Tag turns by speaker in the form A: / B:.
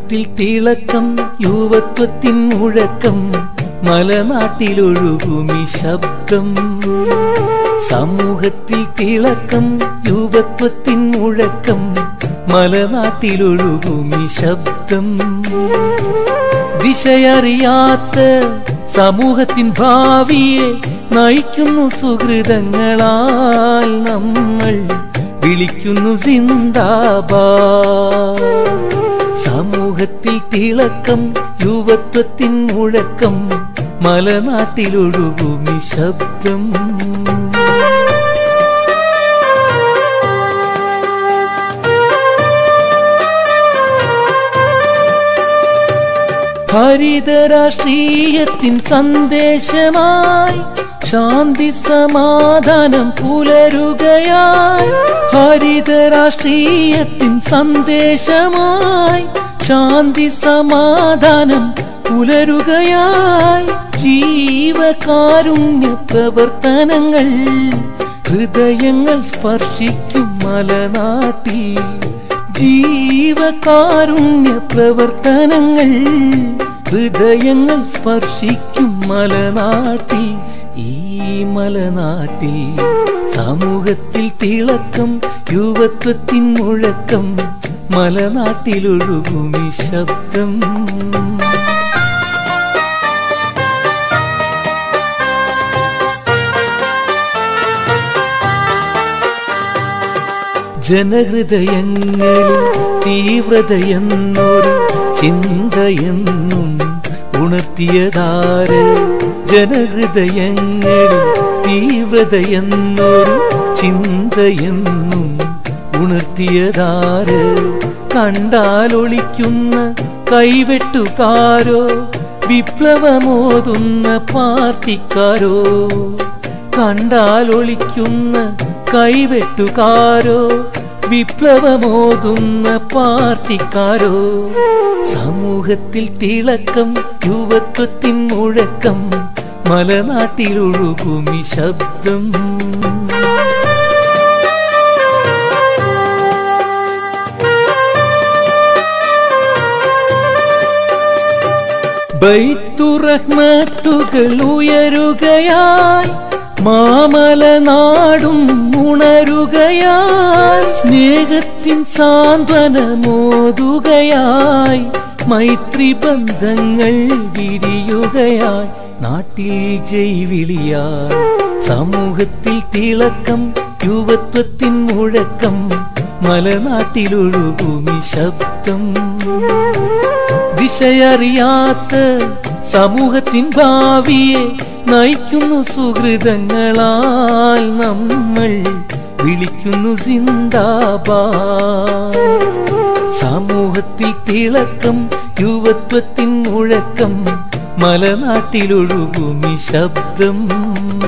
A: സമൂഹത്തിൽ തിളക്കം യുവത്വത്തിൻ മുഴക്കം മലനാട്ടിലൊഴുകുമി ശബ്ദം സമൂഹത്തിൽ തിളക്കം യുവത്വത്തിൻ മുഴക്കം മലനാട്ടിലൊഴുകുമി ശബ്ദം ദിശയറിയാത്ത സമൂഹത്തിൻ ഭാവിയെ നയിക്കുന്നു സുഹൃതങ്ങളാൽ നമ്മൾ വിളിക്കുന്നു സിന്ദാബാ സമൂഹത്തിൽ തിളക്കം യുവത്വത്തിൻ മുഴക്കം മലനാട്ടിലൊഴുകുമി ശബ്ദം ഹരിത രാഷ്ട്രീയത്തിൻ സന്ദേശമായി ശാന്തി സമാധാനം പുലരുകയായി ഹരിത രാഷ്ട്രീയത്തിൻ സന്ദേശമായി ശാന്തി സമാധാനം പുലരുകയായി ജീവകാരുണ്യ പ്രവർത്തനങ്ങൾ ഹൃദയങ്ങൾ സ്പർശിക്കും മലനാട്ടിൽ ജീവകാരുണ്യ പ്രവർത്തനങ്ങൾ ഹൃദയങ്ങൾ സ്പർശിക്കും മലനാട്ടിൽ ഈ മലനാട്ടിൽ സമൂഹത്തിൽ തിളക്കം യുവത്വത്തിൻ മുഴക്കം മലനാട്ടിലൊഴുകുമി ശബ്ദം ജനഹൃദയങ്ങളിൽ തീവ്രതയെന്നൊരു ചിന്തയെന്നും ഉണർത്തിയതാര് ജനഹൃദയങ്ങളിൽ തീവ്രതയെന്നൊരു ചിന്തയെന്നും ഉണർത്തിയതാര് കണ്ടാലൊളിക്കുന്ന കൈവെട്ടുകാരോ വിപ്ലവമോതുന്ന പാർട്ടിക്കാരോ കണ്ടാലൊളിക്കുന്ന കൈവെട്ടുകാരോ വിപ്ലവമോതുന്ന പാർട്ടിക്കാരോ സമൂഹത്തിൽ തിളക്കം യുവത്വത്തിൻ മുഴക്കം മലനാട്ടിലൊഴുകുമി ശബ്ദം ബൈത്തുറഹ്മത്തുകൾ ഉയരുകയായി മാമല നാടും ഉണരുകയായി സ്നേഹത്തിൻ സാന്ത്വനമോതുകയായി മൈത്രി ബന്ധങ്ങൾ വിരിയുകയായി നാട്ടിൽ ജൈവിളിയായി സമൂഹത്തിൽ തിളക്കം യുവത്വത്തിൻ മുഴക്കം മലനാട്ടിലൊഴുകുമി ശബ്ദം ദിശയറിയാത്ത സമൂഹത്തിൻ ഭാവിയെ നയിക്കുന്നു സുഹൃതങ്ങളാൽ നമ്മൾ വിളിക്കുന്നു സിന്ദാബാ സമൂഹത്തിൽ തിളക്കം യുവത്വത്തിൻ മുഴക്കം മലനാട്ടിലൊഴുകുമി ശബ്ദം